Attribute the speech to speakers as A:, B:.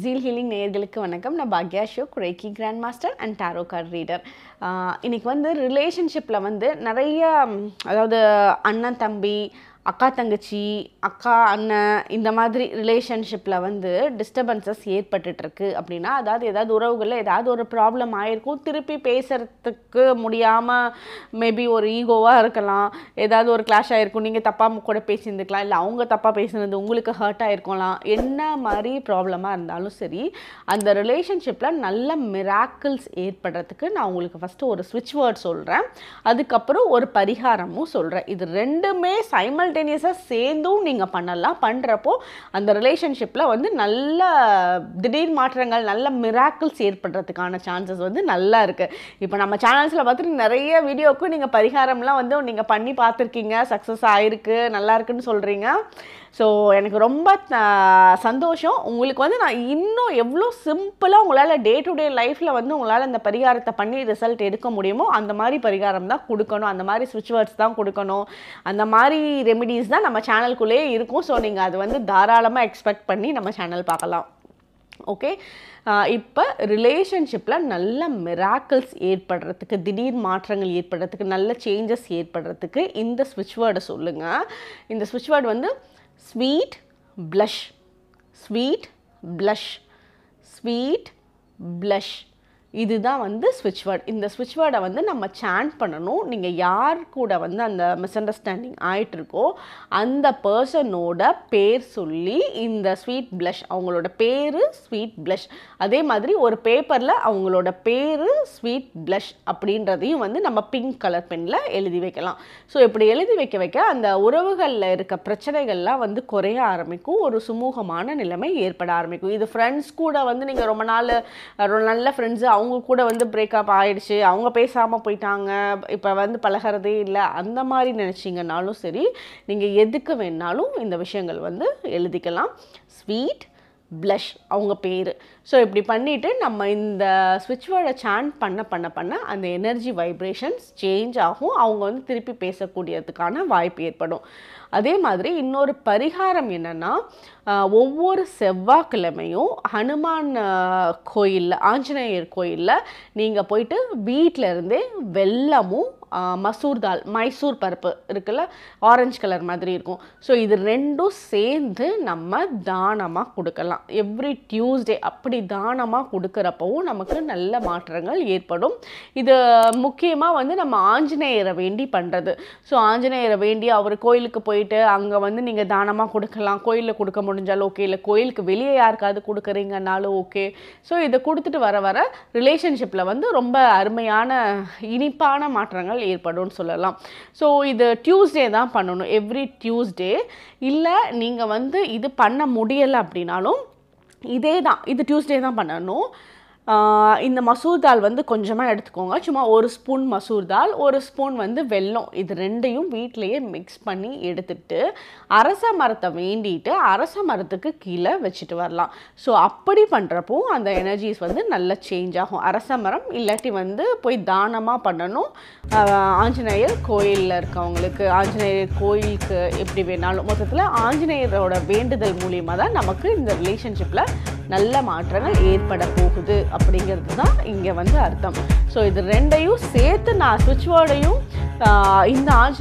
A: zeal healing நேயர்களுக்கு வணக்கம் நான் பாக்யா ஷோக் reiki grand master and tarot card reader இன்னைக்கு வந்து ரிலேஷன்ஷிப்பில் வந்து நிறைய ம், அதாவது அண்ணன் தம்பி அக்கா தங்கச்சி அக்கா அண்ணன் இந்த மாதிரி ரிலேஷன்ஷிப்பில் வந்து டிஸ்டர்பன்சஸ் ஏற்பட்டுட்ருக்கு அப்படின்னா அதாவது ஏதாவது உறவுகளில் ஏதாவது ஒரு ப்ராப்ளம் ஆயிருக்கும் திருப்பி பேசுகிறதுக்கு முடியாமல் மேபி ஒரு ஈகோவாக இருக்கலாம் ஏதாவது ஒரு கிளாஷ் ஆயிருக்கும் நீங்கள் தப்பாக கூட பேசியிருந்துக்கலாம் இல்லை அவங்க தப்பாக பேசுனது உங்களுக்கு ஹர்ட் ஆயிருக்கலாம் என்ன மாதிரி ப்ராப்ளமாக இருந்தாலும் சரி அந்த ரிலேஷன்ஷிப்பில் நல்ல மிராக்கிள்ஸ் ஏற்படுறதுக்கு நான் உங்களுக்கு ஃபஸ்ட்டு ஒரு ஸ்விட்ச் வேர்ட் சொல்கிறேன் அதுக்கப்புறம் ஒரு பரிகாரமும் சொல்கிறேன் இது ரெண்டுமே சைமல்டேனியஸாக சேர்ந்தும் நீங்கள் பண்ணலாம் பண்ணுறப்போ அந்த ரிலேஷன்ஷிப்பில் வந்து நல்ல திடீர் மாற்றங்கள் நல்ல மிராக்கிள்ஸ் ஏற்படுறதுக்கான சான்சஸ் வந்து நல்லா இருக்குது இப்போ நம்ம சேனல்ஸில் பார்த்துட்டு நிறைய வீடியோவுக்கு நீங்கள் பரிகாரம்லாம் வந்து நீங்கள் பண்ணி பார்த்துருக்கீங்க சக்ஸஸ் ஆயிருக்கு நல்லா இருக்குன்னு சொல்கிறீங்க ஸோ எனக்கு ரொம்ப த- சந்தோஷம் உங்களுக்கு வந்து நான் இன்னும் எவ்வளோ சிம்பிளாக உங்களால் டே டு டே லைஃப்பில் வந்து உங்களால் இந்த பரிகாரத்தை பண்ணி ரிசல்ட் எடுக்க முடியுமோ அந்த மாதிரி பரிகாரம் தான் கொடுக்கணும் அந்த மாதிரி ஸ்விட்ச் வேர்ட்ஸ் தான் கொடுக்கணும் அந்த மாதிரி ரெமிடிஸ் தான் நம்ம சேனலுக்குள்ளேயே இருக்கும் ஸோ நீங்கள் அது வந்து தாராளமாக எக்ஸ்பெக்ட் பண்ணி நம்ம சேனல் பார்க்கலாம் ஓகே இப்போ ரிலேஷன்ஷிப்பில் நல்ல மிராக்கிள்ஸ் ஏற்படுறதுக்கு திடீர் மாற்றங்கள் ஏற்படுறதுக்கு நல்ல சேஞ்சஸ் ஏற்படுறதுக்கு இந்த ஸ்விட்ச் வேர்டை சொல்லுங்கள் இந்த ஸ்விட்ச் வேர்டு வந்து sweet blush sweet blush sweet blush இதுதான் வந்து ஸ்விட்ச் வேர்ட் இந்த ஸ்விட்ச் வேர்டை வந்து நம்ம சேண்ட் பண்ணணும் நீங்கள் யார் கூட வந்து அந்த மிஸ் அண்டர்ஸ்டாண்டிங் ஆயிட்டிருக்கோ அந்த பர்சனோட பேர் சொல்லி இந்த ஸ்வீட் ப்ளஷ் அவங்களோட பேர் ஸ்வீட் ப்ளஷ் அதே மாதிரி ஒரு பேப்பரில் அவங்களோட பேர் ஸ்வீட் ப்ளஷ் அப்படின்றதையும் வந்து நம்ம பிங்க் கலர் பெனில் எழுதி வைக்கலாம் ஸோ இப்படி எழுதி வைக்க வைக்க அந்த உறவுகளில் இருக்க பிரச்சனைகள்லாம் வந்து குறைய ஆரம்பிக்கும் ஒரு சுமூகமான நிலைமை ஏற்பட ஆரம்பிக்கும் இது ஃப்ரெண்ட்ஸ் கூட வந்து நீங்கள் ரொம்ப நாள் அஹ், ஒரு நல்ல ஃப்ரெண்ட்ஸு அவங்க கூட வந்து பிரேக்கப் ஆயிடுச்சு அவங்க பேசாமல் போயிட்டாங்க இப்போ வந்து பழகிறதே இல்லை அந்த மாதிரி நினச்சிங்கனாலும் சரி நீங்கள் எதுக்கு வேணாலும் இந்த விஷயங்கள் வந்து எழுதிக்கலாம் ஸ்வீட் ப்ளஷ் அவங்க பேர் ஸோ இப்படி பண்ணிவிட்டு நம்ம இந்த ஸ்விட்ச் வேர்டை சாண்ட் பண்ண பண்ண பண்ண அந்த எனர்ஜி வைப்ரேஷன்ஸ் சேஞ்ச் ஆகும் அவங்க வந்து திருப்பி பேசக்கூடியதுக்கான வாய்ப்பு ஏற்படும் அதே மாதிரி இன்னொரு பரிகாரம் என்னென்னா ஒவ்வொரு செவ்வாய்க்கிழமையும் ஹனுமான் கோயிலில் ஆஞ்சநேயர் கோயிலில் நீங்கள் போயிட்டு வீட்டில் இருந்தே வெல்லமும் ஆஹ், மசூர் தால் மைசூர் பருப்பு இருக்குல்ல ஆரஞ்சு கலர் மாதிரி இருக்கும் ஸோ இது ரெண்டும் சேர்ந்து நம்ம தானமாக கொடுக்கலாம் எவ்ரி டியூஸ்டே அப்படி தானமாக கொடுக்குறப்பவும் நமக்கு நல்ல மாற்றங்கள் ஏற்படும் இது முக்கியமாக வந்து நம்ம ஆஞ்சநேயரை வேண்டி பண்ணுறது ஸோ ஆஞ்சநேயரை வேண்டி அவர் கோயிலுக்கு போயிட்டு அங்கே வந்து நீங்கள் தானமாக கொடுக்கலாம் கோயிலில் கொடுக்க முடிஞ்சாலும் ஓகே இல்லை கோயிலுக்கு வெளியே யாருக்காவது கொடுக்குறீங்கனாலும் ஓகே ஸோ இதை கொடுத்துட்டு வர வர ரிலேஷன்ஷிப்பில் வந்து ரொம்ப அருமையான இனிப்பான மாற்றங்கள் ஏற்படும்னு சொல்லலாம் ஸோ இது டியூஸ்டே தான் பண்ணணும் எவ்ரி டியூஸ்டே இல்லை நீங்கள் வந்து இது பண்ண முடியலை அப்படின்னாலும் இதே தான் இது டியூஸ்டே தான் பண்ணணும் ஆஹ் இந்த மசூர் தால் வந்து கொஞ்சமாக எடுத்துக்கோங்க சும்மா ஒரு ஸ்பூன் மசூர் தால் ஒரு ஸ்பூன் வந்து வெல்லம் இது ரெண்டையும் வீட்டிலையே மிக்ஸ் பண்ணி எடுத்துட்டு அரச மரத்தை வேண்டிட்டு அரச மரத்துக்கு கீழே வச்சுட்டு வரலாம் ஸோ அப்படி பண்ணுறப்போ அந்த எனர்ஜிஸ் வந்து நல்லா சேஞ்ச் ஆகும் அரச மரம் இல்லாட்டி வந்து போய் தானமாக பண்ணணும் ஆஹ் ஆஞ்சநேயர் கோயிலில் இருக்கவங்களுக்கு ஆஞ்சநேயர் கோயிலுக்கு எப்படி வேணாலும் மொத்தத்தில் ஆஞ்சநேயரோட வேண்டுதல் மூலியமாக தான் நமக்கு இந்த ரிலேஷன்ஷிப்பில் நல்ல மாற்றங்கள் ஏற்பட போகுது அப்படிங்கிறது தான் இங்கே வந்து அர்த்தம் ஸோ இது ரெண்டையும் சேர்த்து நான் ஸ்விட்ச் வேர்டையும் இந்த ஆஞ்ச